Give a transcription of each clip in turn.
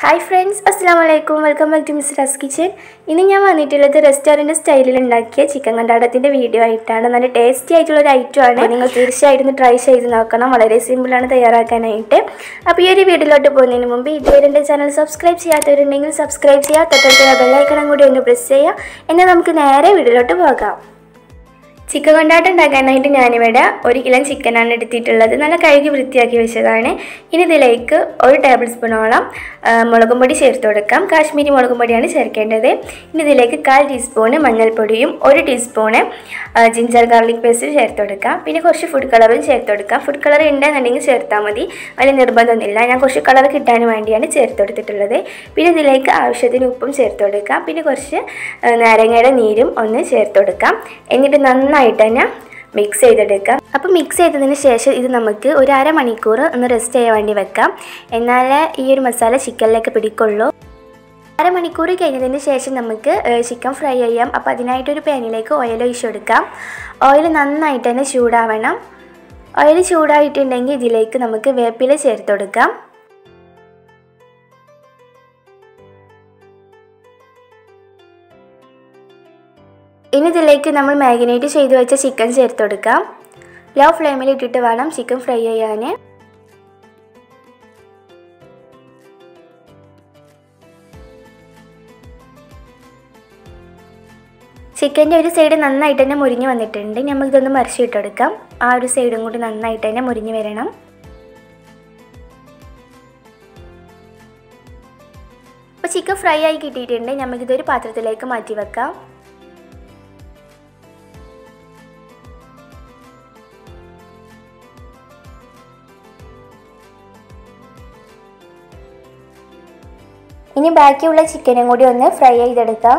hi friends അസ്സാം വലൈക്കും welcome back to Mister Kitchen ഇന്ന് ഞാൻ വന്നിട്ടുള്ളത് റെസ്റ്റോറൻറ്റ് സ്റ്റൈലിൽ ഉണ്ടാക്കിയ ചിക്കൻ കണ്ടാടത്തിൻ്റെ വീഡിയോ ആയിട്ടാണ് നല്ല ടേസ്റ്റി ആയിട്ടുള്ള ഒരു ഐറ്റമാണ് നിങ്ങൾ തീർച്ചയായിട്ടും ട്രൈ ചെയ്ത് നോക്കണം വളരെ സിമ്പിളാണ് തയ്യാറാക്കാനായിട്ട് അപ്പോൾ ഈ ഒരു വീഡിയോയിലോട്ട് പോകുന്നതിന് മുമ്പ് ഇതുവരെ എൻ്റെ ചാനൽ സബ്സ്ക്രൈബ് ചെയ്യാത്തവരുണ്ടെങ്കിൽ സബ്സ്ക്രൈബ് ചെയ്യുക തൊട്ടടുത്തുള്ള ബെല്ലൈക്കണം കൂടി ഒന്ന് പ്രസ് ചെയ്യുക എന്നാൽ നമുക്ക് നേരെ വീഡിയോയിലോട്ട് പോകാം ചിക്കൻ കൊണ്ടാട്ടം ഉണ്ടാക്കാനായിട്ട് ഞാനിവിടെ ഒരു കിലോ ചിക്കനാണ് എടുത്തിട്ടുള്ളത് നല്ല കഴുകി വൃത്തിയാക്കി വെച്ചതാണ് ഇനി ഇതിലേക്ക് ഒരു ടേബിൾ സ്പൂണോളം ആ, മുളകും പൊടി ചേർത്ത് കൊടുക്കാം കാശ്മീരി മുളകും പൊടിയാണ് ചേർക്കേണ്ടത് ഇനി ഇതിലേക്ക് കാൽ ടീസ്പൂണ് മഞ്ഞൾപ്പൊടിയും ഒരു ടീസ്പൂണ് ആ, ജിഞ്ചർ ഗാർലിക് പേസ്റ്റ് ചേർത്ത് കൊടുക്കാം പിന്നെ കുറച്ച് ഫുഡ് കളറും ചേർത്ത് കൊടുക്കാം ഫുഡ് കളർ ഉണ്ടെന്നുണ്ടെങ്കിൽ ചേർത്താൽ മതി വലിയ നിർബന്ധമൊന്നുമില്ല ഞാൻ കുറച്ച് കളർ കിട്ടാൻ വേണ്ടിയാണ് ചേർത്ത് കൊടുത്തിട്ടുള്ളത് പിന്നെ ഇതിലേക്ക് ആവശ്യത്തിന് ഉപ്പും ചേർത്ത് കൊടുക്കാം പിന്നെ കുറച്ച് ആ, നാരങ്ങയുടെ നീരും ഒന്ന് ചേർത്ത് കൊടുക്കാം എന്നിട്ട് നന്നായിട്ട് തന്നെ മിക്സ് ചെയ്തെടുക്കാം അപ്പോൾ മിക്സ് ചെയ്തതിന് ശേഷം ഇത് നമുക്ക് ഒരു അരമണിക്കൂർ ഒന്ന് റെസ്റ്റ് ചെയ്യാൻ വേണ്ടി വെക്കാം എന്നാലേ ഈ ഒരു മസാല ചിക്കനിലേക്ക് പിടിക്കുള്ളൂ അരമണിക്കൂർ കഴിഞ്ഞതിന് ശേഷം നമുക്ക് ചിക്കൻ ഫ്രൈ ചെയ്യാം അപ്പോൾ അതിനായിട്ടൊരു പാനിലേക്ക് ഓയിൽ ഒഴിച്ചു കൊടുക്കാം ഓയിൽ നന്നായിട്ട് തന്നെ ചൂടാവണം ഓയിൽ ചൂടായിട്ടുണ്ടെങ്കിൽ ഇതിലേക്ക് നമുക്ക് വേപ്പില ചേർത്ത് കൊടുക്കാം ഇനി ഇതിലേക്ക് നമ്മൾ മാഗ്നേറ്റ് ചെയ്ത് വെച്ച ചിക്കൻ ചേർത്ത് കൊടുക്കാം ലോ ഫ്ലെയിമിൽ ഇട്ടിട്ട് വേണം ചിക്കൻ ഫ്രൈ ചെയ്യാൻ ചിക്കൻ്റെ ഒരു സൈഡ് നന്നായിട്ട് തന്നെ മുരിഞ്ഞ് വന്നിട്ടുണ്ട് നമുക്കിതൊന്ന് മറിച്ചിട്ടെടുക്കാം ആ ഒരു സൈഡും കൂടി നന്നായിട്ട് തന്നെ മുരിഞ്ഞ് വരണം അപ്പോൾ ചിക്കൻ ഫ്രൈ ആയി കിട്ടിയിട്ടുണ്ട് നമുക്കിതൊരു പാത്രത്തിലേക്ക് മാറ്റി വെക്കാം ഇനി ബാക്കിയുള്ള ചിക്കനും കൂടി ഒന്ന് ഫ്രൈ ചെയ്തെടുക്കാം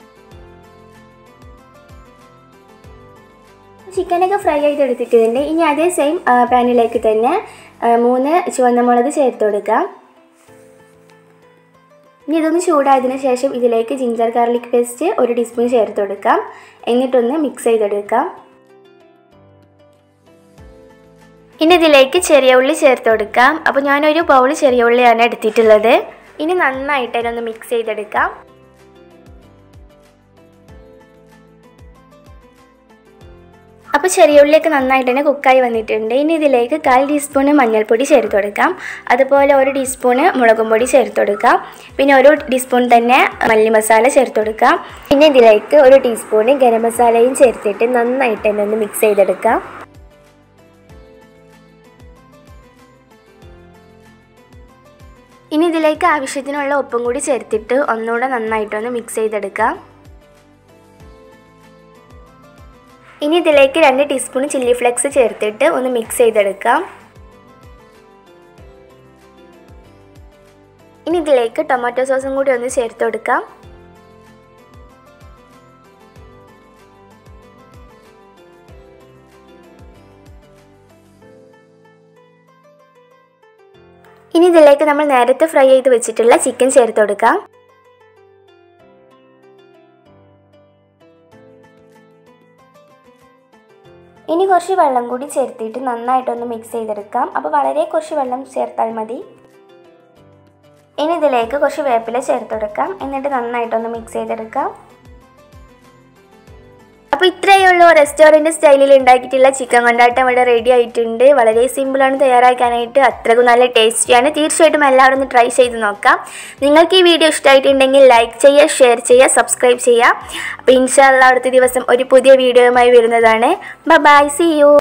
ചിക്കനൊക്കെ ഫ്രൈ ചെയ്തെടുത്തിട്ടുണ്ട് ഇനി അതേ സെയിം പാനിലേക്ക് തന്നെ ആ, മൂന്ന് ചുവന്ന മുളക് ചേർത്ത് കൊടുക്കാം ഇനി ഇതൊന്ന് ചൂടായതിനു ശേഷം ഇതിലേക്ക് ജിഞ്ചർ ഗാർലിക് പേസ്റ്റ് ഒരു ടീസ്പൂൺ ചേർത്ത് കൊടുക്കാം എന്നിട്ടൊന്ന് മിക്സ് ചെയ്തെടുക്കാം ഇനി ഇതിലേക്ക് ചെറിയ ഉള്ളി ചേർത്ത് കൊടുക്കാം അപ്പോൾ ഞാനൊരു ബൗൾ ചെറിയ ഉള്ളിയാണ് എടുത്തിട്ടുള്ളത് ഇനി നന്നായിട്ട് അതിനൊന്ന് മിക്സ് ചെയ്തെടുക്കാം അപ്പോൾ ചെറിയ ഉള്ളിയൊക്കെ നന്നായിട്ട് തന്നെ കുക്കായി വന്നിട്ടുണ്ട് ഇനി ഇതിലേക്ക് കാൽ ടീസ്പൂണ് മഞ്ഞൾപ്പൊടി ചേർത്ത് കൊടുക്കാം അതുപോലെ ഒരു ടീസ്പൂണ് മുളകും പൊടി ചേർത്ത് കൊടുക്കാം പിന്നെ ഒരു ടീസ്പൂൺ തന്നെ മല്ലി മസാല ചേർത്ത് കൊടുക്കാം പിന്നെ ഇതിലേക്ക് ഒരു ടീസ്പൂണ് ഗരം മസാലയും ചേർത്തിട്ട് നന്നായിട്ട് തന്നെ ഒന്ന് മിക്സ് ചെയ്തെടുക്കാം ഇനി ഇതിലേക്ക് ആവശ്യത്തിനുള്ള ഉപ്പും കൂടി ചേർത്തിട്ട് ഒന്നുകൂടെ നന്നായിട്ടൊന്ന് മിക്സ് ചെയ്തെടുക്കാം ഇനി ഇതിലേക്ക് രണ്ട് ടീസ്പൂൺ ചില്ലി ഫ്ലെക്സ് ചേർത്തിട്ട് ഒന്ന് മിക്സ് ചെയ്തെടുക്കാം ഇനി ഇതിലേക്ക് ടൊമാറ്റോ സോസും കൂടി ഒന്ന് ചേർത്ത് കൊടുക്കാം ഇനി ഇതിലേക്ക് നമ്മൾ നേരത്തെ ഫ്രൈ ചെയ്ത് വെച്ചിട്ടുള്ള ചിക്കൻ ചേർത്ത് കൊടുക്കാം ഇനി കുറച്ച് വെള്ളം കൂടി ചേർത്തിട്ട് നന്നായിട്ടൊന്ന് മിക്സ് ചെയ്തെടുക്കാം അപ്പോൾ വളരെ കുറച്ച് വെള്ളം ചേർത്താൽ മതി ഇനി ഇതിലേക്ക് കുറച്ച് വേപ്പില ചേർത്ത് കൊടുക്കാം എന്നിട്ട് നന്നായിട്ടൊന്ന് മിക്സ് ചെയ്തെടുക്കാം അപ്പോൾ ഇത്രയേ ഉള്ളൂ റെസ്റ്റോറൻറ്റ് സ്റ്റൈലിൽ ഉണ്ടാക്കിയിട്ടുള്ള ചിക്കൻ കൊണ്ടാട്ടം ഇവിടെ റെഡി ആയിട്ടുണ്ട് വളരെ സിമ്പിളാണ് തയ്യാറാക്കാനായിട്ട് അത്രക്കും നല്ല ടേസ്റ്റിയാണ് തീർച്ചയായിട്ടും എല്ലാവരും ഒന്ന് ട്രൈ ചെയ്ത് നോക്കാം നിങ്ങൾക്ക് ഈ വീഡിയോ ഇഷ്ടമായിട്ടുണ്ടെങ്കിൽ ലൈക്ക് ചെയ്യുക ഷെയർ ചെയ്യുക സബ്സ്ക്രൈബ് ചെയ്യുക അപ്പോൾ ഇൻഷാല്ല അടുത്ത ദിവസം ഒരു പുതിയ വീഡിയോയുമായി വരുന്നതാണ് ബൈ സി യു